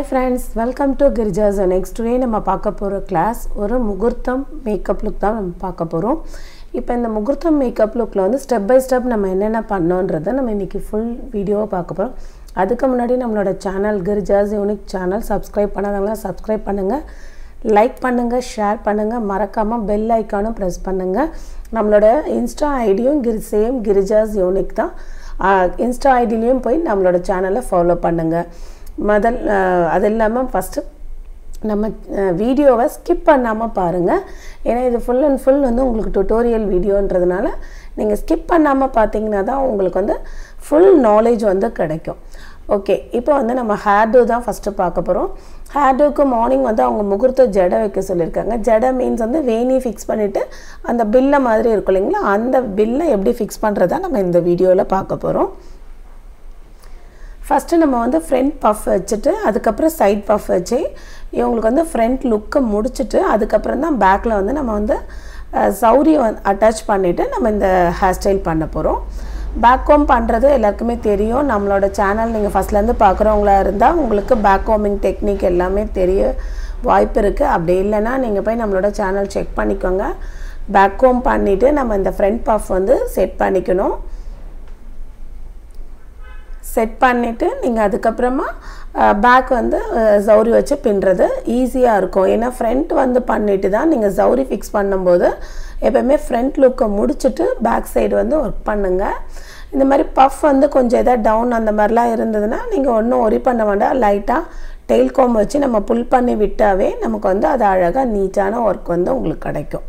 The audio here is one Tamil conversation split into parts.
friends welcome to Girija's next day நம்ம பார்க்க போகிற கிளாஸ் ஒரு முகூர்த்தம் மேக்கப் லுக் தான் நம்ம பார்க்க போகிறோம் இப்போ இந்த முகூர்த்தம் மேக்கப் லுக்கில் வந்து ஸ்டெப் பை ஸ்டெப் நம்ம என்னென்ன பண்ணோன்றதை நம்ம இன்றைக்கி ஃபுல் வீடியோவை பார்க்க போகிறோம் அதுக்கு முன்னாடி நம்மளோட channel Girija's unique channel subscribe பண்ணாதவங்களாம் சப்ஸ்கிரைப் பண்ணுங்கள் லைக் பண்ணுங்கள் ஷேர் பண்ணுங்கள் மறக்காமல் பெல் ஐக்கானும் ப்ரெஸ் பண்ணுங்கள் நம்மளோட இன்ஸ்டா ஐடியும் கிரி சேம் கிரிஜாஸ் யூனிக் தான் இன்ஸ்டா ஐடிலையும் போய் நம்மளோட சேனலை ஃபாலோ பண்ணுங்கள் முதல் அது இல்லாமல் ஃபஸ்ட்டு நம்ம வீடியோவை ஸ்கிப் பண்ணாமல் பாருங்கள் ஏன்னா இது ஃபுல் அண்ட் ஃபுல் வந்து உங்களுக்கு டுட்டோரியல் வீடியோன்றதுனால நீங்கள் ஸ்கிப் பண்ணாமல் பார்த்தீங்கன்னா தான் உங்களுக்கு வந்து ஃபுல் நாலேஜ் வந்து கிடைக்கும் ஓகே இப்போ வந்து நம்ம ஹேர்டூ தான் ஃபஸ்ட்டு பார்க்க போகிறோம் ஹேர்டூக்கு மார்னிங் வந்து அவங்க முகூர்த்த ஜடை வைக்க சொல்லியிருக்காங்க ஜடை மீன்ஸ் வந்து வேணி ஃபிக்ஸ் பண்ணிவிட்டு அந்த பில்லை மாதிரி இருக்கும் இல்லைங்களா அந்த பில்லை எப்படி ஃபிக்ஸ் பண்ணுறதா நம்ம இந்த வீடியோவில் பார்க்க போகிறோம் ஃபஸ்ட்டு நம்ம வந்து ஃப்ரண்ட் பஃப் வச்சுட்டு அதுக்கப்புறம் சைட் பஃப் வச்சு இவங்களுக்கு வந்து ஃப்ரண்ட் லுக்கை முடிச்சுட்டு அதுக்கப்புறம் தான் பேக்கில் வந்து நம்ம வந்து சௌரியை வந்து அட்டாச் பண்ணிவிட்டு நம்ம இந்த ஹேர் ஸ்டைல் பண்ண போகிறோம் பேக் ஹோம் பண்ணுறது எல்லாருக்குமே தெரியும் நம்மளோட சேனல் நீங்கள் ஃபஸ்ட்லேருந்து பார்க்குறவங்களா இருந்தால் உங்களுக்கு பேக் ஹோமிங் டெக்னிக் எல்லாமே தெரிய வாய்ப்பு இருக்குது அப்படி இல்லைன்னா நீங்கள் போய் நம்மளோட சேனல் செக் பண்ணிக்கோங்க பேக் ஹோம் பண்ணிவிட்டு நம்ம இந்த ஃப்ரண்ட் பஃப் வந்து செட் பண்ணிக்கணும் செட் பண்ணிவிட்டு நீங்கள் அதுக்கப்புறமா பேக் வந்து சௌரி வச்சு பின்னுறது ஈஸியாக இருக்கும் ஏன்னா ஃப்ரண்ட் வந்து பண்ணிவிட்டு தான் நீங்கள் சௌரி ஃபிக்ஸ் பண்ணும்போது எப்போயுமே ஃப்ரண்ட் லுக்கை முடிச்சுட்டு பேக் சைடு வந்து ஒர்க் பண்ணுங்கள் இந்த மாதிரி பஃப் வந்து கொஞ்சம் எதாவது டவுன் அந்த மாதிரிலாம் இருந்ததுன்னா நீங்கள் ஒன்றும் ஒரி பண்ண வேண்டாம் லைட்டாக டெயில் கோம் வச்சு நம்ம புல் பண்ணி விட்டாவே நமக்கு வந்து அது அழகாக நீட்டான ஒர்க் வந்து உங்களுக்கு கிடைக்கும்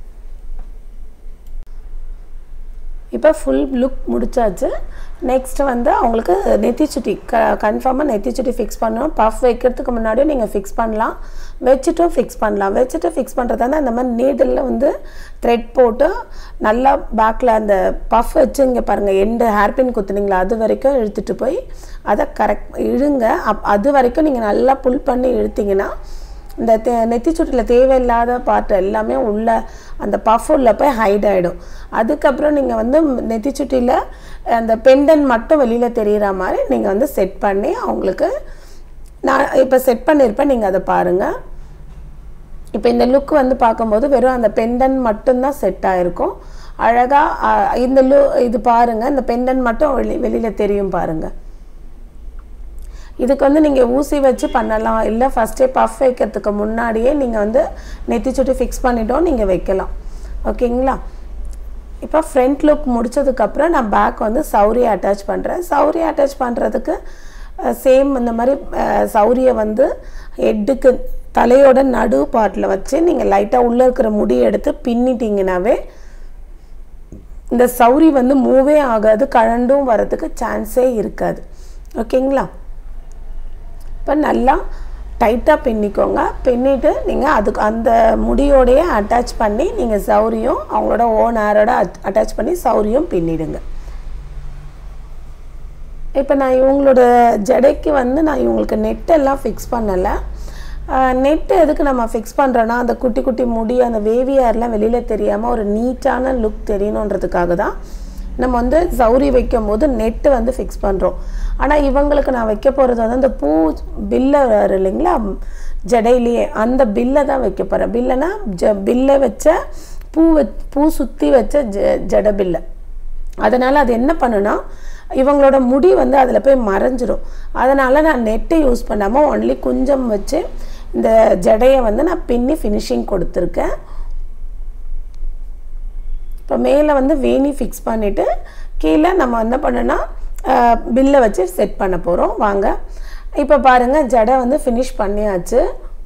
இப்போ ஃபுல் லுக் முடிச்சாச்சு நெக்ஸ்ட் வந்து அவங்களுக்கு நெத்திச்சுட்டி க கன்ஃபார்மாக நெத்திச்சுட்டி ஃபிக்ஸ் பண்ணணும் பஃப் வைக்கிறதுக்கு முன்னாடியும் நீங்கள் ஃபிக்ஸ் பண்ணலாம் வச்சுட்டும் ஃபிக்ஸ் பண்ணலாம் வச்சுட்டு ஃபிக்ஸ் பண்ணுறதா இருந்தால் இந்த மாதிரி நீடில் வந்து த்ரெட் போட்டு நல்லா பேக்கில் அந்த பஃப் வச்சு இங்கே பாருங்கள் எண்டு ஹேர்பின் குத்துனீங்களா அது வரைக்கும் இழுத்துட்டு போய் அதை கரெக்ட் இழுங்க அப் அது வரைக்கும் நீங்கள் நல்லா புல் பண்ணி இழுத்தீங்கன்னா இந்த தே நெத்திச்சுட்டியில் தேவையில்லாத பார்ட் எல்லாமே உள்ள அந்த பஃப் உள்ள போய் ஹைட் ஆகிடும் அதுக்கப்புறம் நீங்கள் வந்து நெத்திச்சுட்டியில் அந்த பெண்டன் மட்டும் வெளியில் தெரிகிற மாதிரி நீங்கள் வந்து செட் பண்ணி அவங்களுக்கு நான் இப்போ செட் பண்ணியிருப்பேன் நீங்கள் அதை பாருங்கள் இப்போ இந்த லுக் வந்து பார்க்கும்போது வெறும் அந்த பெண்டன் மட்டும்தான் செட் ஆகிருக்கும் அழகாக இந்த லு இது பாருங்கள் இந்த பெண்டன் மட்டும் வெளி வெளியில் தெரியும் பாருங்கள் இதுக்கு வந்து நீங்கள் ஊசி வச்சு பண்ணலாம் இல்லை ஃபஸ்ட்டே பஃப் வைக்கிறதுக்கு முன்னாடியே நீங்கள் வந்து நெத்தி சுட்டி ஃபிக்ஸ் பண்ணிட்டோம் நீங்கள் வைக்கலாம் ஓகேங்களா இப்போ ஃப்ரண்ட் லுக் முடித்ததுக்கப்புறம் நான் பேக் வந்து சௌரியை அட்டாச் பண்ணுறேன் சௌரியை அட்டாச் பண்ணுறதுக்கு சேம் இந்த மாதிரி சௌரியை வந்து ஹெட்டுக்கு தலையோட நடு பார்ட்டில் வச்சு நீங்கள் லைட்டாக உள்ளே இருக்கிற முடியை எடுத்து பின்னிட்டிங்கனாவே இந்த சௌரி வந்து மூவே ஆகாது கழண்டும் வரதுக்கு சான்ஸே இருக்காது ஓகேங்களா இப்போ நல்லா டைட்டாக பின்னிக்கோங்க பின்னிட்டு நீங்கள் அதுக்கு அந்த முடியோடையே அட்டாச் பண்ணி நீங்கள் சௌரியும் அவங்களோட ஓன் ஹேரோட அட்டாச் பண்ணி சௌரியும் பின்னிடுங்க இப்போ நான் இவங்களோட ஜடைக்கு வந்து நான் இவங்களுக்கு நெட்டெல்லாம் ஃபிக்ஸ் பண்ணலை நெட்டு எதுக்கு நம்ம ஃபிக்ஸ் பண்ணுறோன்னா அந்த குட்டி குட்டி முடி அந்த வேவி ஹேர்லாம் வெளியில் தெரியாமல் ஒரு நீட்டான லுக் தெரியணுன்றதுக்காக தான் நம்ம வந்து சௌரி வைக்கும் போது நெட்டு வந்து ஃபிக்ஸ் பண்ணுறோம் ஆனால் இவங்களுக்கு நான் வைக்க போகிறது வந்து அந்த பூ பில்லை இல்லைங்களா ஜடையிலேயே அந்த பில்லை தான் வைக்க போகிறேன் பில்லைனா ஜ பில்லை வச்ச பூ பூ சுற்றி வச்ச ஜ ஜட பில்லை அதனால் அது என்ன பண்ணுன்னா இவங்களோட முடி வந்து அதில் போய் மறைஞ்சிரும் அதனால் நான் நெட்டை யூஸ் பண்ணாமல் ஒன்லி குஞ்சம் வச்சு இந்த ஜடையை வந்து நான் பின்னி ஃபினிஷிங் கொடுத்துருக்கேன் இப்போ மேலே வந்து வேணி ஃபிக்ஸ் பண்ணிவிட்டு கீழே நம்ம என்ன பண்ணோன்னா பில்லை வச்சு செட் பண்ண போகிறோம் வாங்க இப்போ பாருங்கள் ஜடை வந்து ஃபினிஷ் பண்ணியாச்சு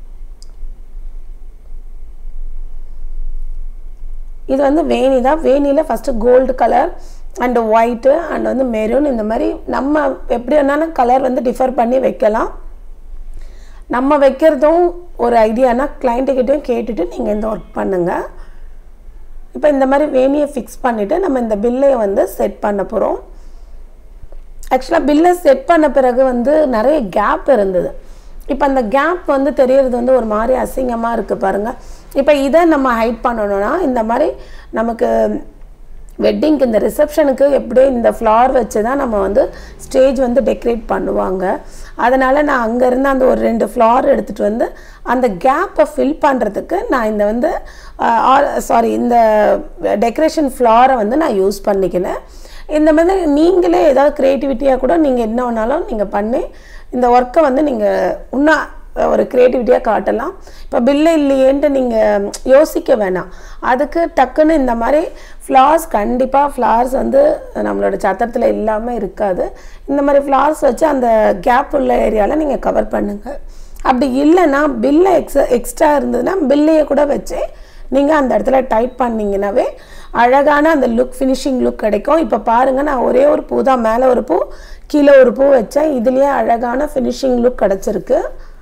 இது வந்து வேணி தான் வேணியில் first gold colour and white and வந்து மெரூன் இந்த மாதிரி நம்ம எப்படி வேணாலும் கலர் வந்து டிஃபர் பண்ணி வைக்கலாம் நம்ம வைக்கிறதும் ஒரு ஐடியானா கிளைண்ட்டுக்கிட்டையும் கேட்டுட்டு நீங்கள் இந்த ஒர்க் பண்ணுங்கள் இப்போ இந்த மாதிரி வேணியை ஃபிக்ஸ் பண்ணிவிட்டு நம்ம இந்த பில்லையை வந்து செட் பண்ண போகிறோம் ஆக்சுவலாக பில்லை செட் பண்ண பிறகு வந்து நிறைய கேப் இருந்தது இப்போ அந்த கேப் வந்து தெரியறது வந்து ஒரு மாதிரி அசிங்கமாக இருக்குது பாருங்கள் இப்போ இதை நம்ம ஹைட் பண்ணணும்னா இந்த மாதிரி நமக்கு வெட்டிங்க்கு இந்த ரிசப்ஷனுக்கு எப்படியோ இந்த ஃப்ளார் வச்சு தான் நம்ம வந்து ஸ்டேஜ் வந்து டெக்கரேட் பண்ணுவாங்க அதனால் நான் அங்கேருந்து அந்த ஒரு ரெண்டு ஃப்ளார் எடுத்துகிட்டு வந்து அந்த கேப்பை ஃபில் பண்ணுறதுக்கு நான் இந்த வந்து சாரி இந்த டெக்கரேஷன் ஃப்ளாரை வந்து நான் யூஸ் பண்ணிக்கினேன் இந்த மாதிரி நீங்களே ஏதாவது க்ரியேட்டிவிட்டியாக கூட நீங்கள் என்ன வேணாலும் நீங்கள் பண்ணி இந்த ஒர்க்கை வந்து நீங்கள் இன்னும் ஒரு க்ரியேட்டிவிட்டியாக காட்டலாம் இப்போ பில்லு இல்லையேன்ட்டு நீங்கள் யோசிக்க வேணாம் அதுக்கு டக்குன்னு இந்த மாதிரி ஃப்ளார்ஸ் கண்டிப்பாக ஃப்ளார்ஸ் வந்து நம்மளோட சத்திரத்தில் இல்லாமல் இருக்காது இந்த மாதிரி ஃப்ளார்ஸ் வச்சு அந்த கேப் உள்ள ஏரியாவில் நீங்கள் கவர் பண்ணுங்கள் அப்படி இல்லைன்னா பில்லை எக்ஸ்ட்ரா எக்ஸ்ட்ரா இருந்ததுன்னா பில்லையை கூட வச்சு நீங்கள் அந்த இடத்துல டைப் பண்ணிங்கனாவே அழகான அந்த லுக் ஃபினிஷிங் லுக் கிடைக்கும் இப்போ பாருங்கள் நான் ஒரே ஒரு பூ தான் மேலே ஒரு பூ கீழே ஒரு பூ வச்சேன் இதுலேயே அழகான ஃபினிஷிங் லுக் கிடச்சிருக்கு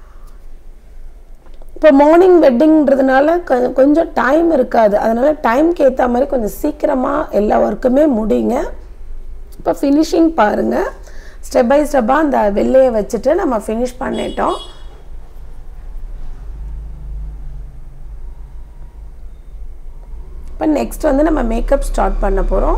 இப்போ மார்னிங் வெட்டிங்கிறதுனால கொஞ்சம் டைம் இருக்காது அதனால் டைம்க்கு ஏற்ற மாதிரி கொஞ்சம் சீக்கிரமாக எல்லா ஒர்க்குமே முடியுங்க இப்போ ஃபினிஷிங் பாருங்கள் ஸ்டெப் பை ஸ்டெப்பாக அந்த வெள்ளையை வச்சுட்டு நம்ம ஃபினிஷ் பண்ணிட்டோம் இப்போ நெக்ஸ்ட் வந்து நம்ம மேக்கப் ஸ்டார்ட் பண்ண போகிறோம்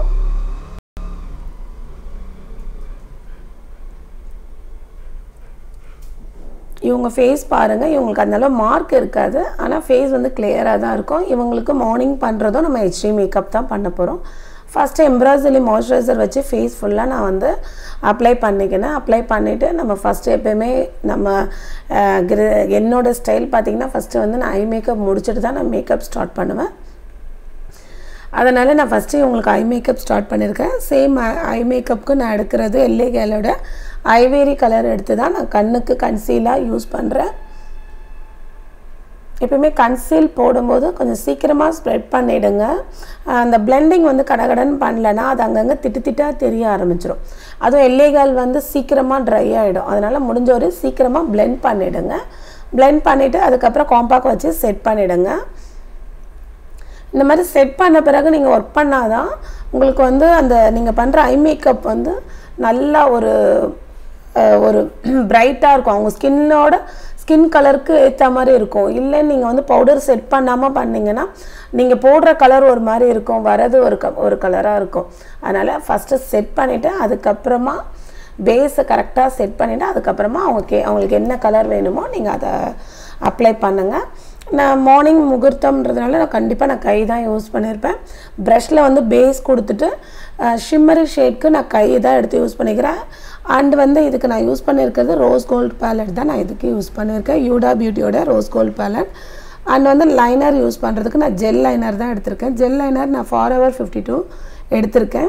இவங்க ஃபேஸ் பாருங்கள் இவங்களுக்கு அந்தளவு மார்க் இருக்காது ஆனால் ஃபேஸ் வந்து கிளியராக தான் இருக்கும் இவங்களுக்கு மார்னிங் பண்ணுறதும் நம்ம ஹெச்டி மேக்கப் தான் பண்ண போகிறோம் ஃபஸ்ட்டு எம்ப்ராய்டரி மாய்ஸ்சரைசர் வச்சு ஃபேஸ் ஃபுல்லாக நான் வந்து அப்ளை பண்ணிக்கினேன் அப்ளை பண்ணிவிட்டு நம்ம ஃபஸ்ட்டு எப்போயுமே நம்ம என்னோடய ஸ்டைல் பார்த்திங்கன்னா ஃபஸ்ட்டு வந்து நான் ஐ மேக்கப் முடிச்சுட்டு தான் நான் மேக்கப் ஸ்டார்ட் பண்ணுவேன் அதனால் நான் ஃபஸ்ட்டு உங்களுக்கு ஐ மேக்கப் ஸ்டார்ட் பண்ணியிருக்கேன் சேம் ஐ மேக்கப்புக்கு நான் எடுக்கிறது எல்ஏ கேலோட ஐவேரி கலர் எடுத்து தான் நான் கண்ணுக்கு கன்சீலாக யூஸ் பண்ணுறேன் எப்பயுமே கன்சீல் போடும்போது கொஞ்சம் சீக்கிரமாக ஸ்ப்ரெட் பண்ணிவிடுங்க அந்த பிளெண்டிங் வந்து கடகடன்னு பண்ணலன்னா அது அங்கங்கே திட்டு திட்டாக தெரிய ஆரம்பிச்சிடும் அதுவும் எல்லைகள் வந்து சீக்கிரமாக ட்ரை ஆகிடும் அதனால் முடிஞ்ச ஒரு சீக்கிரமாக பிளெண்ட் பண்ணிவிடுங்க பிளெண்ட் பண்ணிவிட்டு அதுக்கப்புறம் காம்பாக் வச்சு செட் பண்ணிவிடுங்க இந்த மாதிரி செட் பண்ண பிறகு நீங்கள் ஒர்க் பண்ணாதான் உங்களுக்கு வந்து அந்த நீங்கள் பண்ணுற ஐ மேக்கப் வந்து நல்லா ஒரு ஒரு பிரைட்டாக இருக்கும் அவங்க ஸ்கின்னோட ஸ்கின் கலருக்கு ஏற்ற மாதிரி இருக்கும் இல்லை நீங்கள் வந்து பவுடர் செட் பண்ணாமல் பண்ணிங்கன்னா நீங்கள் போடுற கலர் ஒரு மாதிரி இருக்கும் வரது ஒரு க ஒரு கலராக இருக்கும் அதனால் ஃபஸ்ட்டு செட் பண்ணிவிட்டு அதுக்கப்புறமா பேஸை கரெக்டாக செட் பண்ணிவிட்டு அதுக்கப்புறமா அவங்க கே அவங்களுக்கு என்ன கலர் வேணுமோ நீங்கள் அதை அப்ளை பண்ணுங்கள் நான் மார்னிங் முகூர்த்தம்ன்றதுனால நான் கண்டிப்பாக நான் கை தான் யூஸ் பண்ணியிருப்பேன் ப்ரஷில் வந்து பேஸ் கொடுத்துட்டு ஷிம்மரி ஷேட்க்கு நான் கை தான் எடுத்து யூஸ் பண்ணிக்கிறேன் அண்ட் வந்து இதுக்கு நான் யூஸ் பண்ணியிருக்கிறது ரோஸ் கோல்ட் பேலட் தான் நான் இதுக்கு யூஸ் பண்ணியிருக்கேன் யூடா பியூட்டியோட ரோஸ் கோல்ட் பேலட் அண்ட் வந்து லைனர் யூஸ் பண்ணுறதுக்கு நான் ஜெல் லைனர் தான் எடுத்திருக்கேன் ஜெல் லைனர் நான் ஃபார் ஹவர் ஃபிஃப்டி டூ எடுத்திருக்கேன்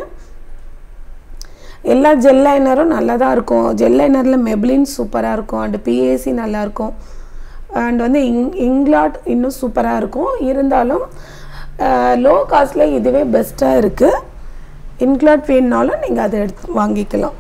எல்லா ஜெல் லைனரும் நல்லா தான் இருக்கும் ஜெல் லைனரில் மெப்ளின் சூப்பராக இருக்கும் அண்ட் பிஏசி நல்லாயிருக்கும் அண்ட் வந்து இங் இங்லாட் இன்னும் சூப்பராக இருக்கும் இருந்தாலும் லோ காஸ்ட்டில் இதுவே பெஸ்ட்டாக இருக்குது இன்க்ளாட் வேணுனாலும் நீங்கள் அதை எடுத்து வாங்கிக்கலாம்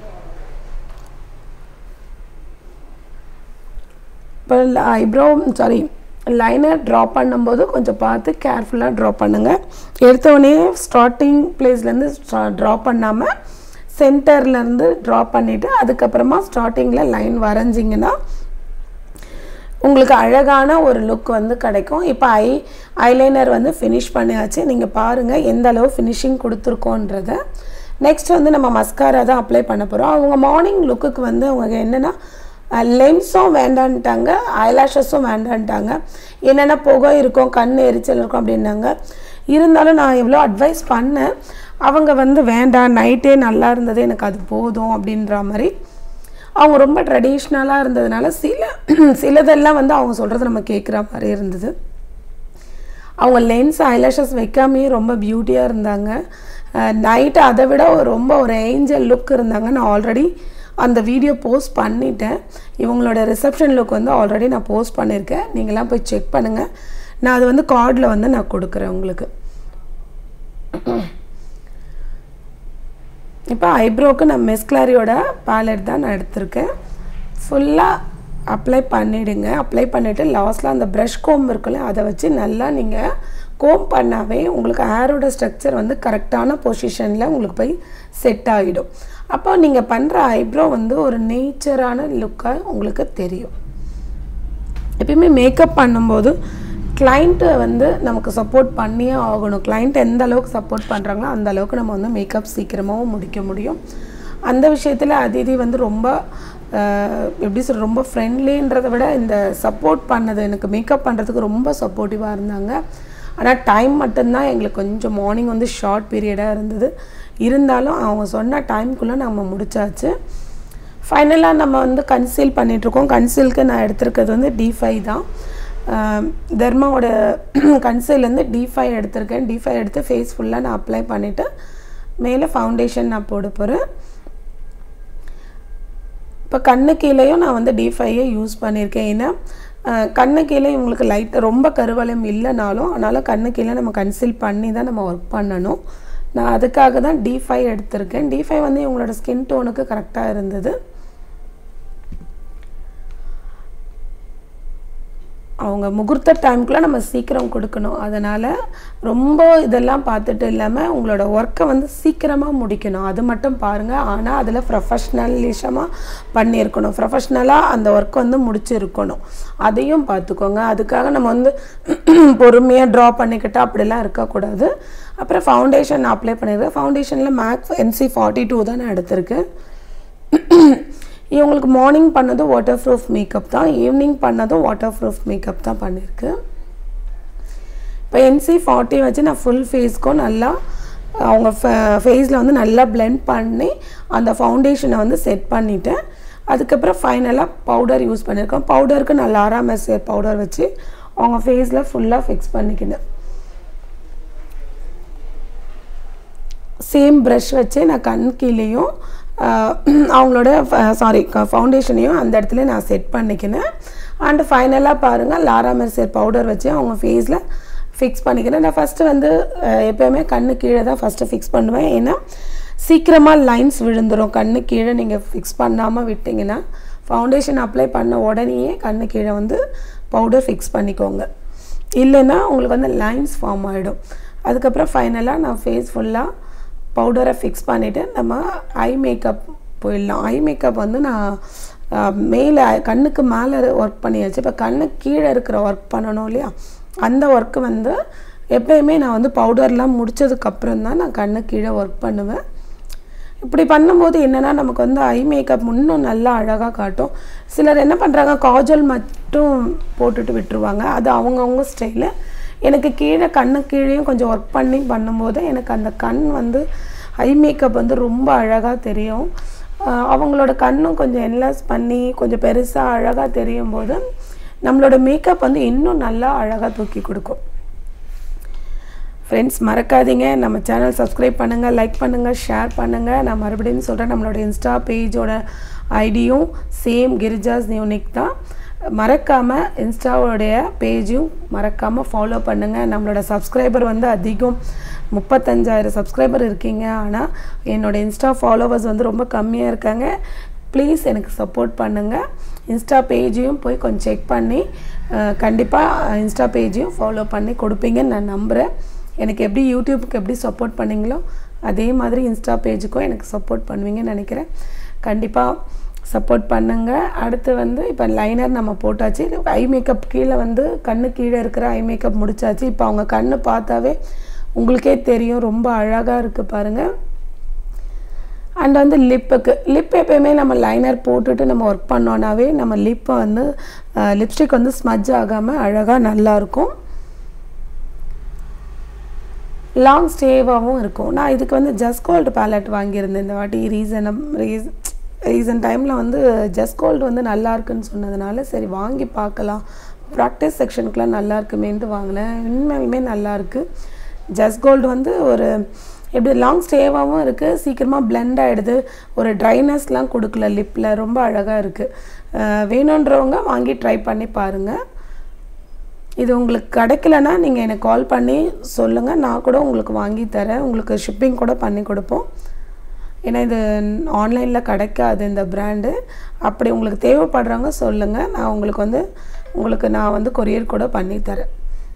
இப்போ ஐப்ரோ சாரி லைனர் ட்ரா பண்ணும்போது கொஞ்சம் பார்த்து கேர்ஃபுல்லாக ட்ரா பண்ணுங்கள் எடுத்தோடனே ஸ்டார்டிங் பிளேஸ்லேருந்து ட்ரா பண்ணாமல் சென்டர்லேருந்து ட்ரா பண்ணிவிட்டு அதுக்கப்புறமா ஸ்டார்டிங்கில் லைன் வரைஞ்சிங்கன்னா உங்களுக்கு அழகான ஒரு லுக் வந்து கிடைக்கும் இப்போ ஐ ஐலைனர் வந்து ஃபினிஷ் பண்ணியாச்சு நீங்கள் பாருங்கள் எந்த அளவு ஃபினிஷிங் கொடுத்துருக்கோன்றத நெக்ஸ்ட் வந்து நம்ம மஸ்காரா தான் அப்ளை பண்ண போகிறோம் அவங்க மார்னிங் லுக்குக்கு வந்து அவங்க என்னென்னா லென்ஸும் வேண்டான்ட்டாங்க ஐலாஷஸும் வேண்டான்ட்டாங்க என்னென்ன புகை இருக்கும் கண் எரிச்சல் இருக்கும் அப்படின்னாங்க இருந்தாலும் நான் எவ்வளோ அட்வைஸ் பண்ணேன் அவங்க வந்து வேண்டாம் நைட்டே நல்லா இருந்தது எனக்கு அது போதும் அப்படின்ற மாதிரி அவங்க ரொம்ப ட்ரெடிஷ்னலாக இருந்ததுனால சில சிலதெல்லாம் வந்து அவங்க சொல்கிறது நம்ம கேட்குற மாதிரி இருந்தது அவங்க லென்ஸ் ஐலாஷஸ் வைக்காமையே ரொம்ப பியூட்டியாக இருந்தாங்க நைட்டு அதை விட ரொம்ப ஒரு ஏஞ்சல் லுக் இருந்தாங்க நான் ஆல்ரெடி அந்த வீடியோ போஸ்ட் பண்ணிட்டேன் இவங்களோட ரிசப்ஷன் லுக் வந்து ஆல்ரெடி நான் போஸ்ட் பண்ணியிருக்கேன் நீங்களாம் போய் செக் பண்ணுங்கள் நான் அது வந்து கார்டில் வந்து நான் கொடுக்குறேன் உங்களுக்கு இப்போ ஐப்ரோக்கு நான் மெஸ்க்லாரியோட பேலட் தான் நான் எடுத்திருக்கேன் ஃபுல்லாக அப்ளை பண்ணிவிடுங்க அப்ளை பண்ணிவிட்டு லாஸ்ட்டில் அந்த ப்ரஷ் கோம் இருக்குல்ல அதை வச்சு நல்லா நீங்கள் கோம் பண்ணாவே உங்களுக்கு ஹேரோட ஸ்ட்ரக்சர் வந்து கரெக்டான பொசிஷனில் உங்களுக்கு போய் செட் ஆகிடும் அப்போ நீங்கள் பண்ணுற ஐப்ரோ வந்து ஒரு நேச்சரான லுக்காக உங்களுக்கு தெரியும் எப்பயுமே மேக்கப் பண்ணும்போது கிளைண்ட்டை வந்து நமக்கு சப்போர்ட் பண்ணியே ஆகணும் கிளைண்ட் எந்த அளவுக்கு சப்போர்ட் பண்ணுறாங்களோ அந்த அளவுக்கு நம்ம வந்து மேக்கப் சீக்கிரமாகவும் முடிக்க முடியும் அந்த விஷயத்தில் அதிதி வந்து ரொம்ப அஹ், எப்படி சொல்ற ரொம்ப ஃப்ரெண்ட்லின்றதை விட இந்த சப்போர்ட் பண்ணது எனக்கு மேக்கப் பண்ணுறதுக்கு ரொம்ப சப்போர்ட்டிவாக இருந்தாங்க ஆனால் டைம் மட்டும்தான் எங்களுக்கு கொஞ்சம் மார்னிங் வந்து ஷார்ட் பீரியடாக இருந்தது இருந்தாலும் அவங்க சொன்ன டைம்குள்ளே நம்ம முடிச்சாச்சு ஃபைனலாக நம்ம வந்து கன்சீல் பண்ணிகிட்ருக்கோம் கன்சீலுக்கு நான் எடுத்திருக்கிறது வந்து டி ஃபைவ் தான் ஆஹ் தர்மாவோட கன்சீல் வந்து டி ஃபைவ் எடுத்திருக்கேன் டி ஃபைவ் எடுத்து ஃபேஸ் ஃபுல்லாக நான் அப்ளை பண்ணிவிட்டு மேலே ஃபவுண்டேஷன் நான் போட போகிறேன் இப்போ கண்ணு கீழேயும் நான் வந்து டி ஃபைவை யூஸ் பண்ணியிருக்கேன் ஏன்னா அஹ், கண்ணு கீழே இவங்களுக்கு லைட் ரொம்ப கருவளையம் இல்லைனாலும் அதனால் கண்ணு கீழே நம்ம கன்சீல் பண்ணி தான் நம்ம ஒர்க் பண்ணணும் நான் அதுக்காக தான் டி ஃபைவ் எடுத்திருக்கேன் டி ஃபைவ் வந்து இவங்களோட ஸ்கின் டோனுக்கு கரெக்டாக இருந்தது அவங்க முகூர்த்த டைம்க்குள்ளே நம்ம சீக்கிரம் கொடுக்கணும் அதனால் ரொம்ப இதெல்லாம் பார்த்துட்டு இல்லாமல் உங்களோட ஒர்க்கை வந்து சீக்கிரமாக முடிக்கணும் அது மட்டும் பாருங்கள் ஆனால் அதில் ப்ரொஃபஷ்னலிஷமாக பண்ணியிருக்கணும் ப்ரொஃபஷ்னலாக அந்த ஒர்க் வந்து முடிச்சிருக்கணும் அதையும் பார்த்துக்கோங்க அதுக்காக நம்ம வந்து பொறுமையாக ட்ரா பண்ணிக்கிட்டு அப்படிலாம் இருக்கக்கூடாது அப்புறம் ஃபவுண்டேஷன் அப்ளை பண்ணியிருக்கேன் ஃபவுண்டேஷனில் மேக் என்சி ஃபார்ட்டி டூ தான் நான் எடுத்திருக்கேன் இவங்களுக்கு மார்னிங் பண்ணதும் வாட்டர் ப்ரூஃப் மேக்கப் தான் ஈவினிங் பண்ணதும் வாட்டர் ப்ரூஃப் மேக்கப் தான் பண்ணியிருக்கு இப்போ என்சி ஃபார்ட்டி வச்சு நான் ஃபுல் ஃபேஸ்க்கும் நல்லா அவங்க ஃபேஸில் வந்து நல்லா blend பண்ணி அந்த ஃபவுண்டேஷனை வந்து செட் பண்ணிட்டேன் அதுக்கப்புறம் ஃபைனலாக பவுடர் யூஸ் பண்ணியிருக்கேன் பவுடருக்கு நான் லாரா மெர்சியர் பவுடர் வச்சு அவங்க ஃபேஸில் ஃபுல்லாக ஃபிக்ஸ் பண்ணிக்கினேன் சேம் ப்ரஷ் வச்சு நான் கண் கீழேயும் ஆஹ், அவங்களோட சாரி ஃபவுண்டேஷனையும் அந்த இடத்துல நான் செட் பண்ணிக்கினேன் அண்ட் ஃபைனலாக பாருங்கள் லாரா மெர்சியர் பவுடர் வச்சு அவங்க ஃபேஸில் ஃபிக்ஸ் பண்ணிக்கிறேன் நான் ஃபஸ்ட்டு வந்து ஆஹ், எப்பயுமே கண்ணு கீழே தான் ஃபஸ்ட்டு ஃபிக்ஸ் பண்ணுவேன் ஏன்னா சீக்கிரமாக லைன்ஸ் விழுந்துடும் கண்ணு கீழே நீங்கள் ஃபிக்ஸ் பண்ணாமல் விட்டிங்கன்னா ஃபவுண்டேஷன் அப்ளை பண்ண உடனேயே கண்ணு கீழே வந்து பவுடர் ஃபிக்ஸ் பண்ணிக்கோங்க இல்லைன்னா உங்களுக்கு வந்து லைன்ஸ் ஃபார்ம் ஆகிடும் அதுக்கப்புறம் ஃபைனலாக நான் ஃபேஸ் ஃபுல்லாக பவுடரை ஃபிக்ஸ் பண்ணிவிட்டு நம்ம ஐ மேக்கப் போயிடலாம் ஐ மேக்கப் வந்து நான் அஹ், மேலே கண்ணுக்கு மேலே ஒர்க் பண்ணியாச்சு இப்போ கண்ணு கீழே இருக்கிற ஒர்க் பண்ணணும் இல்லையா அந்த ஒர்க்கு வந்து எப்பயுமே நான் வந்து பவுடர்லாம் முடிச்சதுக்கப்புறம் தான் நான் கண்ணு கீழே ஒர்க் பண்ணுவேன் இப்படி பண்ணும்போது என்னென்னா நமக்கு வந்து ஐ மேக்கப் இன்னும் நல்லா அழகாக காட்டும் சிலர் என்ன பண்ணுறாங்க காஜல் மட்டும் போட்டுட்டு விட்டுருவாங்க அது அவங்கவுங்க ஸ்டைலு எனக்கு கீழே கண்ணு கீழேயும் கொஞ்சம் ஒர்க் பண்ணி பண்ணும்போது எனக்கு அந்த கண் வந்து ஐ மேக்கப் வந்து ரொம்ப அழகாக தெரியும் ஆஹ் அவங்களோட கண்ணும் கொஞ்சம் என்லாஸ் பண்ணி கொஞ்சம் பெருசாக அழகாக தெரியும் போது நம்மளோட மேக்கப் வந்து இன்னும் நல்லா அழகாக தூக்கி கொடுக்கும் ஃப்ரெண்ட்ஸ் மறக்காதீங்க நம்ம சேனல் சப்ஸ்கிரைப் பண்ணுங்கள் லைக் பண்ணுங்கள் ஷேர் பண்ணுங்கள் நான் மறுபடியும் சொல்கிறேன் நம்மளோட இன்ஸ்டா பேஜோட ஐடியும் சேம் கிரிஜாஸ் யூனிக் தான் மறக்காமல் இன்ஸ்டாவோடைய பேஜையும் மறக்காமல் ஃபாலோ பண்ணுங்கள் நம்மளோட சப்ஸ்கிரைபர் வந்து அதிகம் முப்பத்தஞ்சாயிரம் சப்ஸ்கிரைபர் இருக்கீங்க ஆனால் என்னோட இன்ஸ்டா ஃபாலோவர்ஸ் வந்து ரொம்ப கம்மியாக இருக்காங்க ப்ளீஸ் எனக்கு சப்போர்ட் பண்ணுங்கள் இன்ஸ்டா பேஜையும் போய் கொஞ்சம் செக் பண்ணி கண்டிப்பாக இன்ஸ்டா பேஜையும் ஃபாலோ பண்ணி கொடுப்பீங்கன்னு நான் நம்புகிறேன் எனக்கு எப்படி யூடியூப்புக்கு எப்படி சப்போர்ட் பண்ணீங்களோ அதே மாதிரி இன்ஸ்டா பேஜுக்கும் எனக்கு சப்போர்ட் பண்ணுவீங்கன்னு நினைக்கிறேன் கண்டிப்பாக சப்போர்ட் பண்ணுங்கள் அடுத்து வந்து இப்போ லைனர் நம்ம போட்டாச்சு ஐ மேக்கப் கீழே வந்து கண்ணு கீழே இருக்கிற ஐ மேக்கப் முடிச்சாச்சு இப்போ அவங்க கண்ணு பார்த்தாவே உங்களுக்கே தெரியும் ரொம்ப அழகாக இருக்குது பாருங்கள் அண்ட் வந்து லிப்புக்கு லிப் எப்பயுமே நம்ம லைனர் போட்டுட்டு நம்ம ஒர்க் பண்ணோன்னாவே நம்ம லிப்பை வந்து லிப்ஸ்டிக் வந்து ஸ்மஜ் ஆகாமல் அழகாக நல்லாயிருக்கும் லாங் ஸ்டேவாகவும் இருக்கும் நான் இதுக்கு வந்து ஜஸ்ட் கோல்டு பேலட் வாங்கியிருந்தேன் இந்த வாட்டி ரீசனம் ரீஸ் ரீசன் டைமில் வந்து ஜஸ்ட் கோல்டு வந்து நல்லா இருக்குன்னு சொன்னதுனால சரி வாங்கி பார்க்கலாம் ப்ராக்டிஸ் செக்ஷனுக்குலாம் நல்லா இருக்குமேன்ட்டு வாங்கினேன் உண்மையுமே நல்லா இருக்கு ஜஸ்ட் கோல்டு வந்து ஒரு எப்படி லாங் ஸ்டேவாகவும் இருக்குது சீக்கிரமாக blend ஆகிடுது ஒரு ட்ரைனஸ்லாம் கொடுக்கல லிப்பில் ரொம்ப அழகாக இருக்குது வேணுன்றவங்க வாங்கி ட்ரை பண்ணி பாருங்கள் இது உங்களுக்கு கிடைக்கலனா நீங்கள் எனக்கு கால் பண்ணி சொல்லுங்கள் நான் கூட உங்களுக்கு வாங்கி தரேன் உங்களுக்கு ஷிப்பிங் கூட பண்ணி கொடுப்போம் ஏன்னா இது ஆன்லைனில் கிடைக்காது இந்த பிராண்டு அப்படி உங்களுக்கு தேவைப்படுறவங்க சொல்லுங்கள் நான் உங்களுக்கு வந்து உங்களுக்கு நான் வந்து கொரியர் கூட பண்ணி தரேன்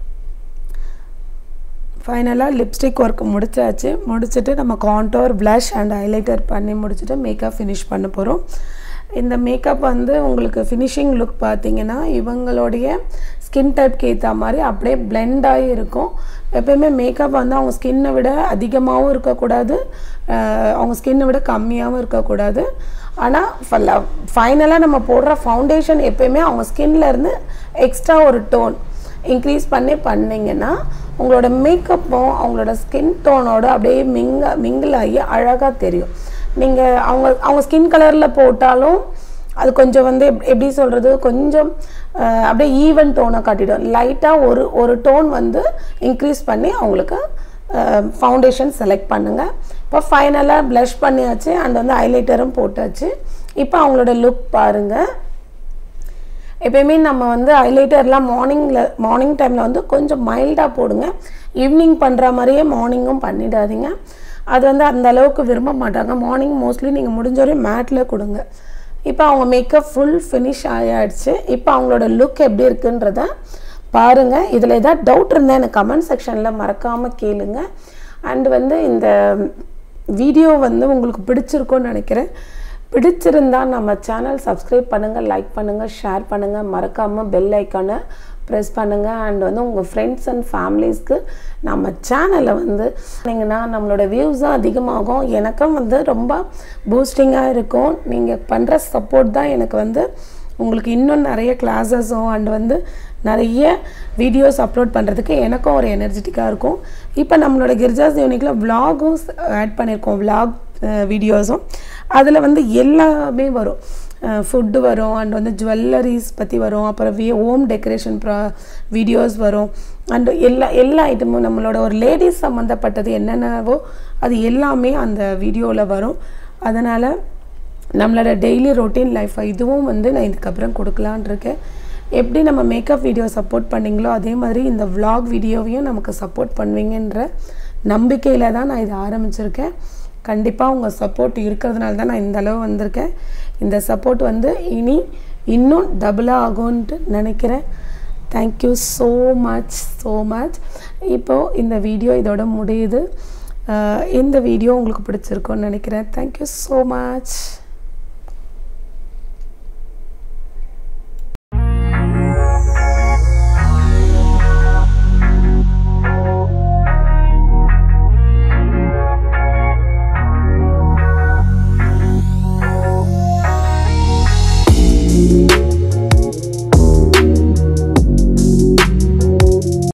ஃபைனலாக லிப்ஸ்டிக் ஒர்க் முடிச்சாச்சு முடிச்சுட்டு நம்ம கான்டோர் ப்ளஷ் அண்ட் ஹைலைட்டர் பண்ணி முடிச்சுட்டு மேக்கப் ஃபினிஷ் பண்ண போகிறோம் இந்த மேக்கப் வந்து உங்களுக்கு ஃபினிஷிங் லுக் பார்த்தீங்கன்னா இவங்களுடைய ஸ்கின் டைப்க்கு ஏற்ற மாதிரி அப்படியே blend ஆகி இருக்கும் எப்பயுமே மேக்கப் வந்து அவங்க ஸ்கின்னை விட அதிகமாகவும் இருக்கக்கூடாது அஹ் அவங்க ஸ்கின்னை விட கம்மியாகவும் இருக்கக்கூடாது ஆனால் ஃபைனலாக நம்ம போடுற ஃபவுண்டேஷன் எப்பயுமே அவங்க ஸ்கின்ல இருந்து எக்ஸ்ட்ரா ஒரு டோன் இன்க்ரீஸ் பண்ணி பண்ணிங்கன்னா உங்களோட மேக்கப்பும் அவங்களோட ஸ்கின் டோனோட அப்படியே மிங்க மிங்கிள் ஆகி அழகாக தெரியும் நீங்கள் அவங்க அவங்க ஸ்கின் கலரில் போட்டாலும் அது கொஞ்சம் வந்து எப்- எப்படி சொல்கிறது கொஞ்சம் அஹ், அப்படியே ஈவன் டோனை காட்டிடும் லைட்டாக ஒரு ஒரு டோன் வந்து இன்க்ரீஸ் பண்ணி அவங்களுக்கு ஃபவுண்டேஷன் செலக்ட் பண்ணுங்கள் இப்போ ஃபைனலாக ப்ளஷ் பண்ணியாச்சு அண்ட் வந்து ஹைலைட்டரும் போட்டாச்சு இப்போ அவங்களோட லுக் பாருங்கள் எப்பயுமே நம்ம வந்து ஹைலைட்டர்லாம் மார்னிங்கில் மார்னிங் டைமில் வந்து கொஞ்சம் மைல்டாக போடுங்க ஈவினிங் பண்ணுற மாதிரியே மார்னிங்கும் பண்ணிடாதீங்க அது வந்து அந்த அளவுக்கு விரும்ப மாட்டாங்க மார்னிங் மோஸ்ட்லி நீங்கள் முடிஞ்ச வரையும் மேட்டில் கொடுங்க இப்போ அவங்க மேக்கப் ஃபுல் ஃபினிஷ் ஆயாடுச்சு இப்போ அவங்களோட லுக் எப்படி இருக்குன்றத பாருங்கள் இதில் ஏதாவது டவுட் இருந்தால் எனக்கு கமெண்ட் செக்ஷனில் மறக்காமல் கேளுங்க அண்ட் வந்து இந்த வீடியோ வந்து உங்களுக்கு பிடிச்சிருக்கும்னு நினைக்கிறேன் பிடிச்சிருந்தா நம்ம சேனல் சப்ஸ்கிரைப் பண்ணுங்கள் லைக் பண்ணுங்கள் ஷேர் பண்ணுங்கள் மறக்காமல் பெல் ஐக்கானை ப்ரெஸ் பண்ணுங்கள் அண்ட் வந்து உங்கள் ஃப்ரெண்ட்ஸ் அண்ட் ஃபேமிலிஸ்க்கு நம்ம சேனலை வந்து பண்ணிங்கன்னா நம்மளோட வியூஸும் அதிகமாகும் எனக்கும் வந்து ரொம்ப பூஸ்டிங்காக இருக்கும் நீங்கள் பண்ணுற சப்போர்ட் தான் எனக்கு வந்து உங்களுக்கு இன்னும் நிறைய கிளாஸஸும் அண்ட் வந்து நிறைய வீடியோஸ் அப்லோட் பண்ணுறதுக்கு எனக்கும் ஒரு எனர்ஜெட்டிக்காக இருக்கும் இப்போ நம்மளோட கிரிஜாஸ் யூனிக்கில் விலாகும் ஆட் பண்ணியிருக்கோம் விலாக் வீடியோஸும் அதில் வந்து எல்லாமே வரும் ஃபுட்டு வரும் அண்ட் வந்து ஜுவல்லரிஸ் பற்றி வரும் அப்புறம் வி ஹோம் டெக்கரேஷன் ப்ரா வீடியோஸ் வரும் அண்ட் எல்லா எல்லா ஐட்டமும் நம்மளோட ஒரு லேடிஸ் சம்மந்தப்பட்டது என்னென்னவோ அது எல்லாமே அந்த வீடியோவில் வரும் அதனால் நம்மளோட டெய்லி ரொட்டீன் லைஃப் இதுவும் வந்து நான் இதுக்கப்புறம் கொடுக்கலான் இருக்கேன் எப்படி நம்ம மேக்கப் வீடியோ சப்போர்ட் பண்ணீங்களோ அதே மாதிரி இந்த vlog வீடியோவையும் நமக்கு சப்போர்ட் பண்ணுவீங்கன்ற நம்பிக்கையில் தான் நான் இதை ஆரம்பிச்சிருக்கேன் கண்டிப்பாக உங்கள் சப்போர்ட் இருக்கிறதுனால தான் நான் இந்த அளவு வந்திருக்கேன் இந்த சப்போர்ட் வந்து இனி இன்னும் டபுளாக ஆகும்ன்ட்டு நினைக்கிறேன் thank you so much so much இப்போது இந்த வீடியோ இதோட முடியுது அஹ் இந்த வீடியோ உங்களுக்கு பிடிச்சிருக்கும்னு நினைக்கிறேன் தேங்க்யூ ஸோ மச்